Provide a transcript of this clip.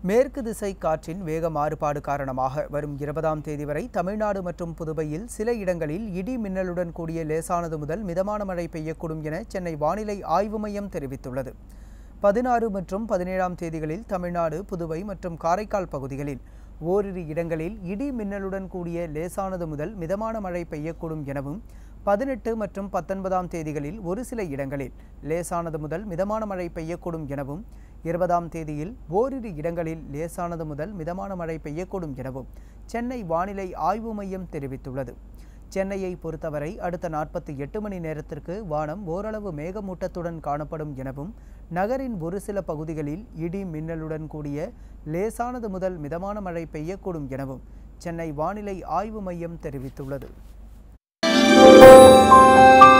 மேற்கு திசை காற்றின் வேக மாறுபாடு காரணமாக வரும் இருபதாம் தேதி வரை தமிழ்நாடு மற்றும் புதுவையில் சில இடங்களில் இடி மின்னலுடன் கூடிய லேசானது முதல் மிதமான மழை பெய்யக்கூடும் என சென்னை வானிலை ஆய்வு மையம் தெரிவித்துள்ளது பதினாறு மற்றும் பதினேழாம் தேதிகளில் தமிழ்நாடு புதுவை மற்றும் காரைக்கால் பகுதிகளில் ஓரிரு இடங்களில் இடி மின்னலுடன் கூடிய லேசானது முதல் மிதமான மழை பெய்யக்கூடும் எனவும் பதினெட்டு மற்றும் பத்தொன்பதாம் தேதிகளில் ஒரு சில இடங்களில் லேசானது முதல் மிதமான மழை பெய்யக்கூடும் எனவும் இருபதாம் தேதியில் ஓரிரு இடங்களில் லேசானது முதல் மிதமான மழை பெய்யக்கூடும் எனவும் சென்னை வானிலை ஆய்வு மையம் தெரிவித்துள்ளது சென்னையை பொறுத்தவரை அடுத்த நாற்பத்தி எட்டு மணி நேரத்திற்கு வானம் ஓரளவு மேகமூட்டத்துடன் காணப்படும் எனவும் நகரின் ஒரு சில பகுதிகளில் இடி மின்னலுடன் கூடிய லேசானது முதல் மிதமான மழை பெய்யக்கூடும் எனவும் சென்னை வானிலை ஆய்வு மையம் தெரிவித்துள்ளது